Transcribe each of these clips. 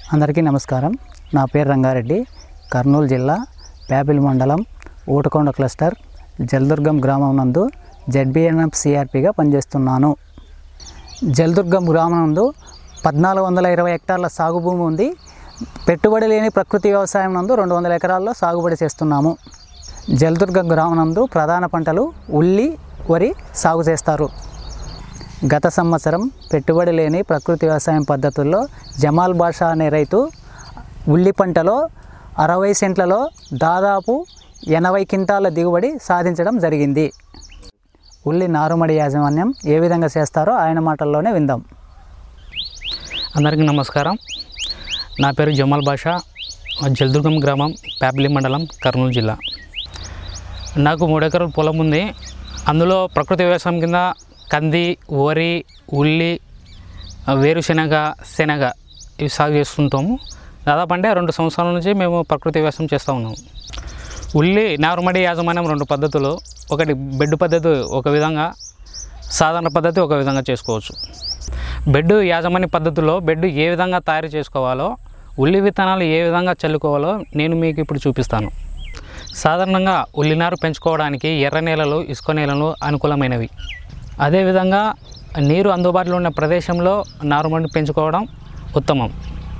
అందరికీ నమస్కారం నా పేరు రంగారెడ్డి కర్నూలు జిల్లా ప్యాపిల్ మండలం ఊటకొండ క్లస్టర్ జలదుర్గం గ్రామం నందు జెడ్బిఎన్ఎఫ్ సిఆర్పిగా పనిచేస్తున్నాను జలదుర్గం గ్రామం నందు పద్నాలుగు వందల ఇరవై హెక్టార్ల సాగు భూమి ఉంది పెట్టుబడి లేని ప్రకృతి వ్యవసాయం నందు రెండు వందల ఎకరాల్లో సాగుబడి చేస్తున్నాము జలదుర్గం గ్రామం నందు ప్రధాన పంటలు ఉల్లి వరి సాగు చేస్తారు గత సంవత్సరం పెట్టుబడి లేని ప్రకృతి వ్యవసాయం పద్ధతుల్లో జమాల్ బాషా అనే రైతు ఉల్లి పంటలో అరవై సెంట్లలో దాదాపు ఎనభై క్వింటాల దిగుబడి సాధించడం జరిగింది ఉల్లి నారుమడి యాజమాన్యం ఏ విధంగా చేస్తారో ఆయన మాటల్లోనే విందాం అందరికీ నమస్కారం నా పేరు జమాల్ బాషా జలదుర్గం గ్రామం ప్యాపిలి మండలం కర్నూలు జిల్లా నాకు మూడు ఎకరాల పొలం ఉంది అందులో ప్రకృతి వ్యవసాయం కింద కంది వరి ఉల్లి వేరుశెనగ శనగ ఇవి సాగు చేస్తుంటాము దాదాపు అంటే రెండు సంవత్సరాల నుంచి మేము ప్రకృతి వ్యవసాయం చేస్తూ ఉన్నాము ఉల్లి నారుమడి యాజమాన్యం రెండు పద్ధతులు ఒకటి బెడ్ పద్ధతి ఒక విధంగా సాధారణ పద్ధతి ఒక విధంగా చేసుకోవచ్చు బెడ్ యాజమాన్య పద్ధతిలో బెడ్ ఏ విధంగా తయారు చేసుకోవాలో ఉల్లి విత్తనాలు ఏ విధంగా చల్లుకోవాలో నేను మీకు ఇప్పుడు చూపిస్తాను సాధారణంగా ఉల్లినారు పెంచుకోవడానికి ఎర్ర నేలలు ఇసుక నేలలు అనుకూలమైనవి అదేవిధంగా నీరు అందుబాటులో ఉన్న ప్రదేశంలో నారుమడిని పెంచుకోవడం ఉత్తమం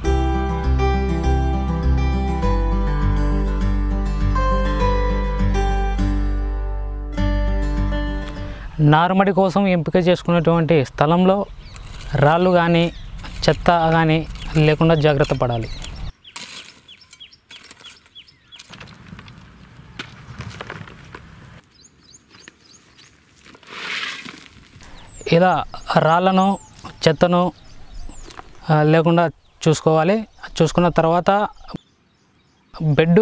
నారుమడి కోసం ఎంపిక చేసుకున్నటువంటి స్థలంలో రాళ్ళు కానీ చెత్త కానీ లేకుండా జాగ్రత్త పడాలి ఇలా రాళ్ళను చెత్తను ఆ, లేకుండా చూసుకోవాలి చూసుకున్న తర్వాత బెడ్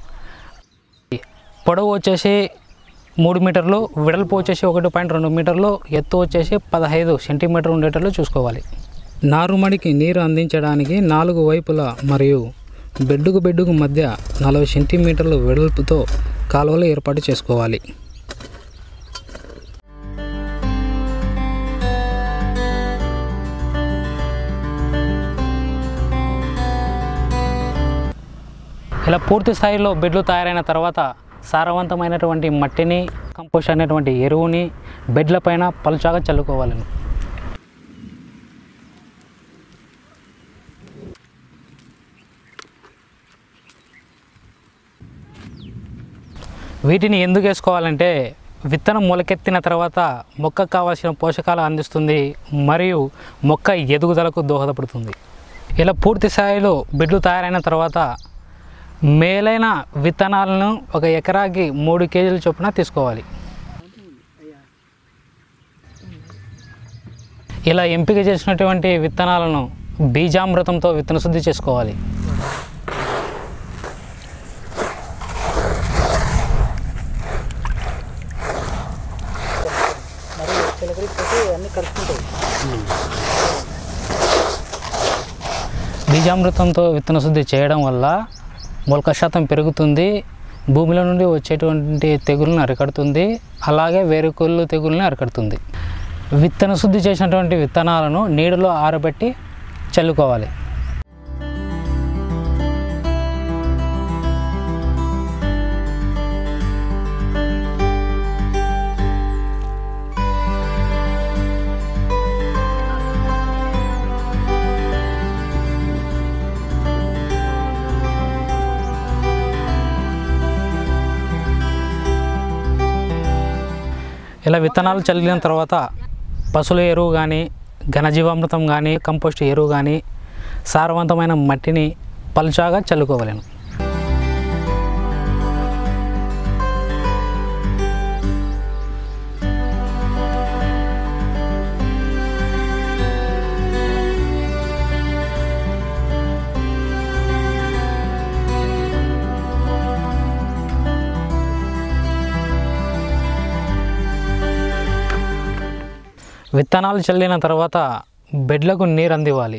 పొడవు వచ్చేసి మూడు మీటర్లు వెడల్పు వచ్చేసి ఒకటి పాయింట్ రెండు మీటర్లు ఎత్తు వచ్చేసి పదహైదు సెంటీమీటర్ ఉండేటట్లు చూసుకోవాలి నారుమడికి నీరు అందించడానికి నాలుగు వైపులా మరియు బెడ్డుకు బెడ్డుకు మధ్య నలభై సెంటీమీటర్లు వెడల్పుతో కాలువలు ఏర్పాటు చేసుకోవాలి ఇలా పూర్తి స్థాయిలో బెడ్లు తయారైన తర్వాత సారవంతమైనటువంటి మట్టిని కంపోస్ట్ అనేటువంటి ఎరువుని బెడ్ల పైన పలుచాగా చల్లుకోవాలను వీటిని ఎందుకు వేసుకోవాలంటే విత్తనం మొలకెత్తిన తర్వాత మొక్కకు కావాల్సిన పోషకాలు అందిస్తుంది మరియు మొక్క ఎదుగుదలకు దోహదపడుతుంది ఇలా పూర్తి స్థాయిలో బిడ్లు తయారైన తర్వాత మేలైన విత్తనాలను ఒక ఎకరాకి మూడు కేజీల చొప్పున తీసుకోవాలి ఇలా ఎంపిక చేసినటువంటి విత్తనాలను బీజామృతంతో విత్తన శుద్ధి చేసుకోవాలి అన్నీ కలుసుకుంటాయి బీజామృతంతో విత్తన శుద్ధి చేయడం వల్ల మొలక శాతం పెరుగుతుంది భూమిలో నుండి వచ్చేటువంటి తెగులను అరికడుతుంది అలాగే వేరుకొల్లు తెగుల్ని అరికడుతుంది విత్తన శుద్ధి చేసినటువంటి విత్తనాలను నీడలో ఆరబెట్టి చల్లుకోవాలి ఇలా విత్తనాలు చల్లిన తర్వాత పశువుల ఎరువు కానీ ఘనజీవామృతం కానీ కంపోస్ట్ ఎరువు కానీ సారవంతమైన మట్టిని పలుచాగా చల్లుకోవలేను విత్తనాలు చల్లిన తర్వాత బెడ్లకు నీరు అందివ్వాలి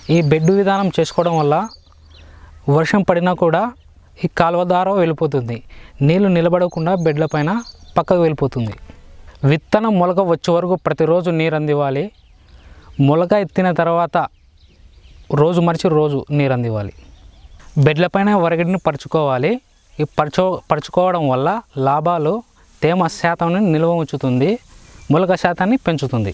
ఈ బెడ్ విధానం చేసుకోవడం వల్ల వర్షం పడినా కూడా ఈ కాలువ ద్వారా వెళ్ళిపోతుంది నీళ్లు నిలబడకుండా బెడ్ల పైన పక్కకు వెళ్ళిపోతుంది విత్తనం మొలక వచ్చే వరకు ప్రతిరోజు నీరు అందివ్వాలి మొలక ఎత్తిన తర్వాత రోజు మరిచి రోజు నీరు అందివ్వాలి బెడ్ల పైన వరగడిని పరుచుకోవాలి ఈ పరచు పరుచుకోవడం వల్ల లాభాలు తేమ శాతాన్ని నిల్వ ఉంచుతుంది మొలక శాతాన్ని పెంచుతుంది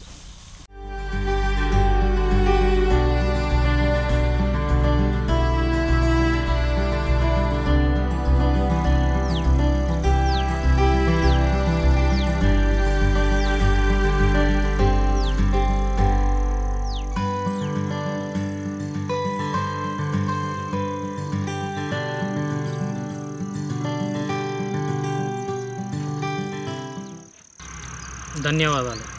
ధన్యవాదాలు